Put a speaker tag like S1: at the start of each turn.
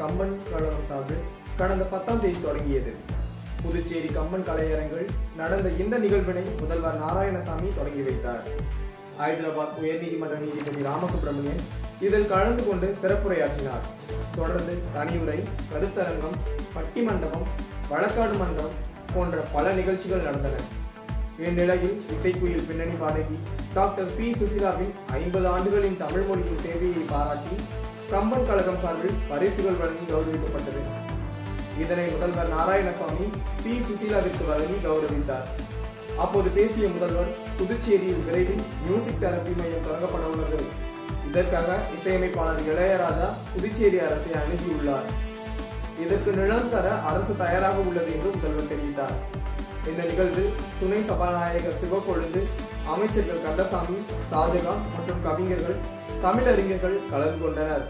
S1: கம்பன் கழகம் சார்பில் கடந்த பத்தாம் தேதி தொடங்கியது புதுச்சேரி கம்பன் கலையரங்கில் நடந்த இந்த நிகழ்வினை முதல்வர் நாராயணசாமி தொடங்கி வைத்தார் ஹைதராபாத் உயர்நீதிமன்ற நீதிபதி ராமசுப்பிரமணியன் இதில் கலந்து கொண்டு சிறப்புரையாற்றினார் தொடர்ந்து தனியுரை கருத்தரங்கம் பட்டிமண்டபம் வழக்காடு மன்றம் போன்ற பல நிகழ்ச்சிகள் நடந்தன இந்நிலையில் இசைக்குயில் பின்னணி பாடகி டாக்டர் பி சுசிலாவின் ஐம்பது ஆண்டுகளின் தமிழ் மொழியின் சேவையை பாராட்டி கம்பன் கழகம் சார்பில் பரிசுகள் வழங்கி கௌரவிக்கப்பட்டது இதனை முதல்வர் நாராயணசாமி பி சுசீலாவிற்கு வழங்கி கௌரவித்தார் அப்போது பேசிய முதல்வர் புதுச்சேரியில் விரைவில் மியூசிக் தெரப்பி மையம் தொடங்கப்பட உள்ளது இதற்காக இசையமைப்பாளர் இளையராஜா புதுச்சேரி அரசை அணுகியுள்ளார் இதற்கு நிலம் தர அரசு தயாராக உள்ளது என்று முதல்வர் தெரிவித்தார் இந்த நிகழ்வில் துணை சபாநாயகர் சிவக்கொழுந்து அமைச்சர்கள் கந்தசாமி ஷாஜகான் மற்றும் கவிஞர்கள் தமிழறிஞர்கள் கலந்து கொண்டனர்